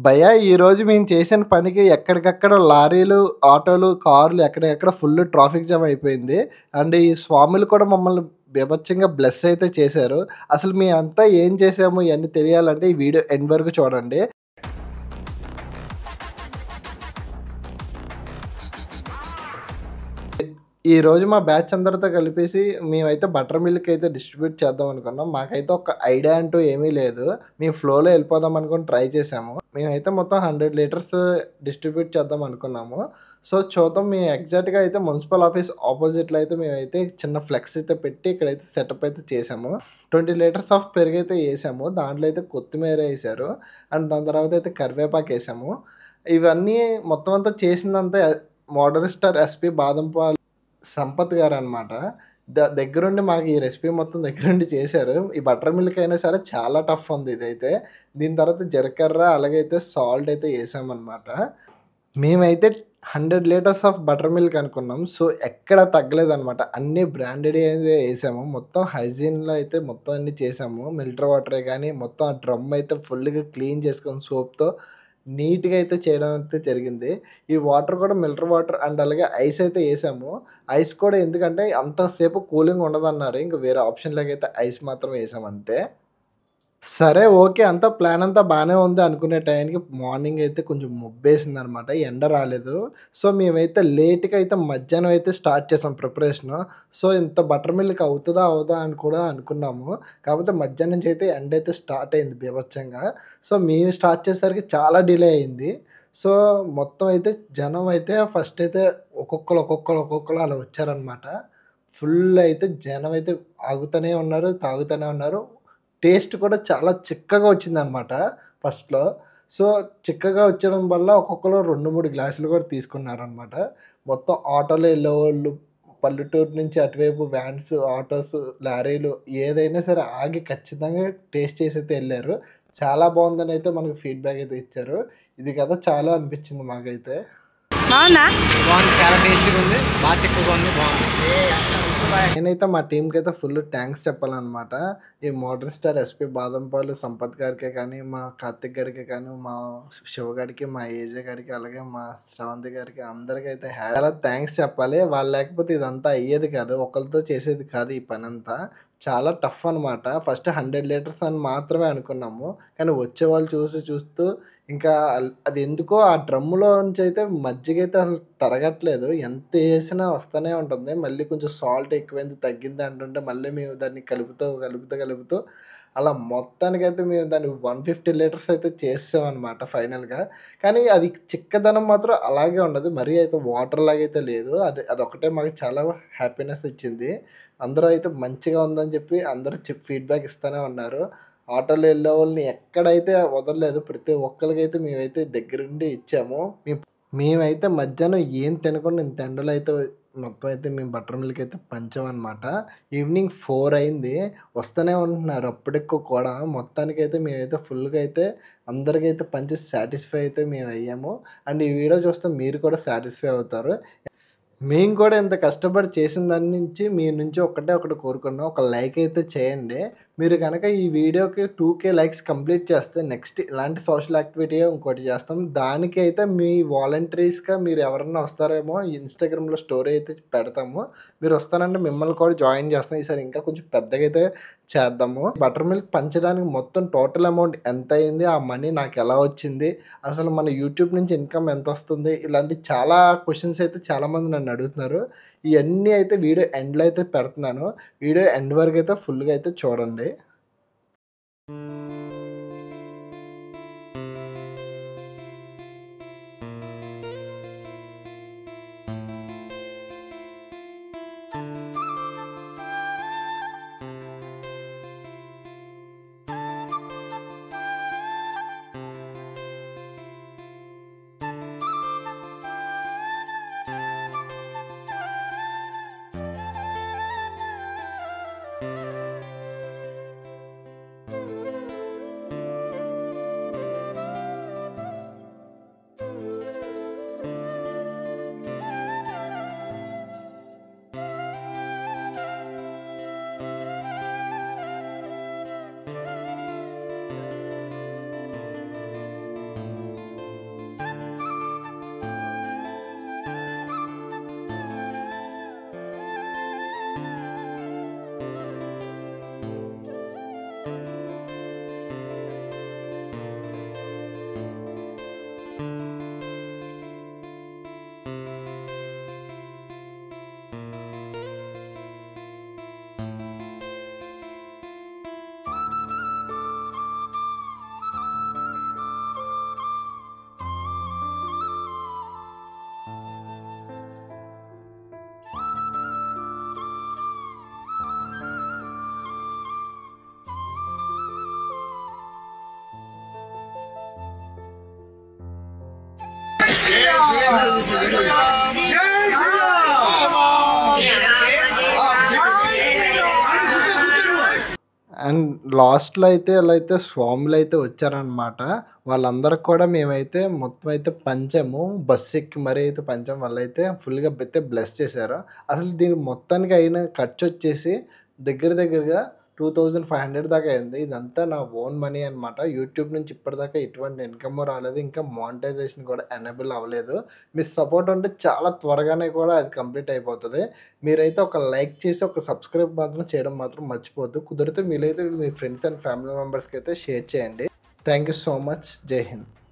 భయ్యా ఈరోజు మేము చేసిన పనికి ఎక్కడికక్కడ లారీలు, ఆటోలు, కార్లు ఎక్కడికెక్కడ ఫుల్ ట్రాఫిక్ జామ్ అయిపోయింది. అండ్ ఈ స్వాములు కూడా మమ్మల్ని బీభత్సంగా బ్లెస్ అయితే చేశారు. అసలు మేమంతా ఏం చేసాము ఇయన్నీ తెలియాలంటే ఈ వీడియో ఎండ్ వరకు చూడండి. ఈరోజు మా బ్యాచ్ అందరితో కలిపేసి మేమైతే బటర్ మిల్క్ అయితే డిస్ట్రిబ్యూట్ చేద్దాం అనుకున్నాం. మాకైతే ఒక ఐడియా అంటూ ఏమీ లేదు. మేము ఫ్లోలో వెళ్ళిపోదాం అనుకుని ట్రై చేసాము. మేమైతే మొత్తం 100 లీటర్స్ డిస్ట్రిబ్యూట్ చేద్దాం అనుకున్నాము. సో చూద్దాం మేము ఎగ్జాక్ట్‌గా అయితే మున్సిపల్ ఆఫీస్ అపోజిట్‌లో అయితే మేమైతే చిన్న ఫ్లెక్స్ అయితే పెట్టి ఇక్కడైతే సెటప్ అయితే చేసాము. 20 లీటర్స్ ఆఫ్ పెరుగైతే ఏసాము. దాంట్లో అయితే కొత్తిమీర ఏసారు. అండ్ దాని తర్వాత అయితే కరివేపాకు ఏసాము. ఇవన్నీ మొత్తం అంతా చేసిందంతా మోడర్న్ స్టార్ ఎస్‌పీ బాదంపాలు సంపత్ గారనమాట. ద దగ్గరుండి మాకు ఈ రెసిపీ మొత్తం దగ్గరుండి చేశారు. ఈ బటర్ మిల్క్ అయినా సరే చాలా టఫ్ ఉంది ఇదైతే. దీని తర్వాత జీలకర్ర అలాగైతే సాల్ట్ అయితే ఏసామనమాట. మేమైతే 100 లీటర్స్ ఆఫ్ బటర్ మిల్క్ అనుకున్నాం. సో ఎక్కడ తగ్గలేదనమాట. అన్నీ బ్రాండెడే అయితే ఏసాము. మొత్తం హైజీన్‌లో అయితే మొత్తం అన్నీ చేసాము. మిల్టర్ వాటరే గానీ మొత్తం ఆ డ్రమ్ అయితే ఫుల్‌గా క్లీన్ చేసుకొని సోప్‌తో నీట్‌గా అయితే చేయడం అయితే జరిగింది. ఈ వాటర్ కూడా మిల్టర్ వాటర్ అండ్ అలాగే ఐస్ అయితే ఏసాము. ఐస్ కూడా ఎందుకంటే అంత సేపు కూలింగ్ ఉండదన్నారు. ఇంక వేరే ఆప్షన్ లేకైతే ఐస్ మాత్రం ఏసాం అంతే. సరే ఓకే. అంతా ప్లాన్ అంతా బానే ఉంది అనుకునే టైంకి మార్నింగ్ అయితే కొంచెం మబ్బేసిందనమాట. ఎండ రాలేదు. సో మేమైతే లేట్‌గా అయితే మధ్యాహ్నం అయితే స్టార్ట్ చేసాం ప్రిపరేషను. సో ఇంత బటర్ మిల్క్ అవుతదా? అవ్వదా? అని కూడా అనుకున్నాము. కాకపోతే మధ్యాహ్నం నుంచి అయితే ఎండ అయితే స్టార్ట్ అయింది బీభత్సంగా. సో మేము స్టార్ట్ చేసేసరికి చాలా డిలే అయింది. సో మొత్తం అయితే జనం అయితే ఫస్ట్ అయితే ఒక్కొక్కళ్ళు, ఒక్కొక్కళ్ళు, ఒక్కొక్కళ్ళు అలా వచ్చారనమాట. ఫుల్ అయితే జనం అయితే ఆగుతూనే ఉన్నారు. తాగుతూనే ఉన్నారు. టేస్ట్ కూడా చాలా చిక్కగా వచ్చిందనమాట ఫస్ట్‌లో. సో చిక్కగా వచ్చడం వల్ల ఒక్కొక్కళ్ళు 2, 3 గ్లాసులు కూడా తీసుకున్నారనమాట. మొత్తం ఆటోలో ఎళ్ళేవాళ్ళు, పల్లెటూరు నుంచి అటువైపు వ్యాన్స్, ఆటోస్, లారీలు ఏదైనా సరే ఆగి ఖచ్చితంగా టేస్ట్ చేసైతే ఎళ్లారు. చాలా బావుందని అయితే మనకు ఫీడ్‌బ్యాక్ అయితే ఇచ్చారు. ఇది కదా చాలు అనిపించింది మాకైతే. బావుందా? బాగుంది. చాలా టేస్టీగా ఉంది. బాగా చిక్కగా ఉంది. బాగుంది. నేనైతే మా టీమ్‌కైతే ఫుల్ థాంక్స్ చెప్పాలనమాట. ఈ మోడర్న్ స్టార్ ఎస్‌పీ బాదంపాలు సంపత్ గారికే కానీ, మా కార్తిక్ గారికి కానీ, మా శివ గాడికి, మా ఏజే గాడికి, అలాగే మా శ్రవంతి గారికి అందరికైతే చాలా థాంక్స్ చెప్పాలి. వాళ్ళు లేకపోతే ఇదంతా అయ్యేది కాదు. ఒకళ్ళతో చేసేది కాదు ఈ పనంతా. చాలా టఫ్ అనమాట. ఫస్ట్ 100 లీటర్స్ అని మాత్రమే అనుకున్నాము. కానీ వచ్చేవాళ్ళు చూసి చూస్తూ ఇంకా అల్ అది ఎందుకో ఆ డ్రమ్ములో నుంచి అయితే మజ్జిగ అయితే అసలు తరగట్లేదు. ఎంత ఏసినా వస్తూనే ఉంటుంది. మళ్ళీ కొంచెం సాల్ట్ ఎక్కువైంది, తగ్గింది అంటుంటే మళ్ళీ మేము దాన్ని కలుపుతూ, కలుపుతూ, కలుపుతూ అలా మొత్తానికైతే మేము దాన్ని 150 లీటర్స్ అయితే చేసేసామనమాట ఫైనల్‌గా. కానీ అది చిక్కదనం మాత్రం అలాగే ఉన్నది. మరీ అయితే వాటర్ లాగా అయితే లేదు. అది అదొక్కటే మాకు చాలా హ్యాపీనెస్ ఇచ్చింది. అందరూ అయితే మంచిగా ఉందని చెప్పి అందరూ చెప్ ఫీడ్‌బ్యాక్ ఇస్తానే ఉన్నారు. ఆటోలో ఎళ్ళేవాళ్ళని ఎక్కడైతే వదలలేదు. ప్రతి ఒక్కళ్ళకైతే మేమైతే దగ్గరుండి ఇచ్చాము. మేం మేమైతే మధ్యాహ్నం ఏం తినకుండా ఇంత ఎండలో అయితే మొత్తం అయితే మేము బటర్ మిల్క్ అయితే పంచామనమాట. ఈవినింగ్ 4 అయింది. వస్తూనే ఉంటున్నారు అప్పటికి కూడా. మొత్తానికైతే మేమైతే ఫుల్‌గా అయితే అందరికైతే పంచి సాటిస్ఫై అయితే మేమయ్యాము. అండ్ ఈ వీడియో చూస్తే మీరు కూడా సాటిస్ఫై అవుతారు. మేము కూడా ఇంత కష్టపడి చేసిన దాని నుంచి మీ నుంచి ఒక్కటే ఒకటి కోరుకున్నాం. ఒక లైక్ అయితే చేయండి. మీరు గనక ఈ వీడియోకి 2,000 లైక్స్ కంప్లీట్ చేస్తే నెక్స్ట్ ఇలాంటి సోషల్ యాక్టివిటీయే ఇంకోటి చేస్తాం. దానికైతే మీ వాలంటీర్స్‌గా మీరు ఎవరన్నా వస్తారేమో ఇన్‌స్టాగ్రామ్‌లో స్టోరీ అయితే పెడతాము. మీరు వస్తానంటే మిమ్మల్ని కూడా జాయిన్ చేస్తాం. ఈసారి ఇంకా కొంచెం పెద్దగా అయితే చేద్దాము. బటర్ మిల్క్ పంచడానికి మొత్తం టోటల్ అమౌంట్ ఎంతయింది? ఆ మనీ నాకెలా వచ్చింది? అసలు మన యూట్యూబ్ నుంచి ఇన్‌కమ్ ఎంతొస్తుంది? ఇలాంటి చాలా క్వెషన్స్ అయితే చాలామంది నన్ను అడుగుతున్నారు. ఇయన్నీ అయితే వీడియో ఎండ్‌లో అయితే పెడుతున్నాను. వీడియో ఎండ్ వరకు అయితే ఫుల్‌గా అయితే చూడండి. అండ్ లాస్ట్లో అయితే అలా అయితే స్వాములు అయితే వచ్చారనమాట వాళ్ళందరికి కూడా మేమైతే మొత్తం అయితే పంచాము బస్సు ఎక్కి మరీ అయితే పంచాం వాళ్ళైతే ఫుల్గా అయితే బ్లెస్ చేశారు అసలు దీనికి మొత్తానికి అయిన ఖర్చు వచ్చేసి దగ్గర దగ్గరగా టూ థౌజండ్ ఫైవ్ హండ్రెడ్ దాకా అయింది ఇదంతా నా ఓన్ మనీ అనమాట యూట్యూబ్ నుంచి ఇప్పటిదాకా ఎటువంటి ఇన్కమ్ రాలేదు ఇంకా మానిటైజేషన్ కూడా ఎనేబుల్ అవ్వలేదు మీ సపోర్ట్ ఉంటే చాలా త్వరగానే కూడా అది కంప్లీట్ అయిపోతుంది మీరైతే ఒక లైక్ చేసి ఒక సబ్స్క్రైబ్ మాత్రం చేయడం మాత్రం మర్చిపోద్దు కుదిరితే మీరైతే మీ ఫ్రెండ్స్ అండ్ ఫ్యామిలీ మెంబర్స్కి అయితే షేర్ చేయండి థ్యాంక్ యూ సో మచ్ జై హింద్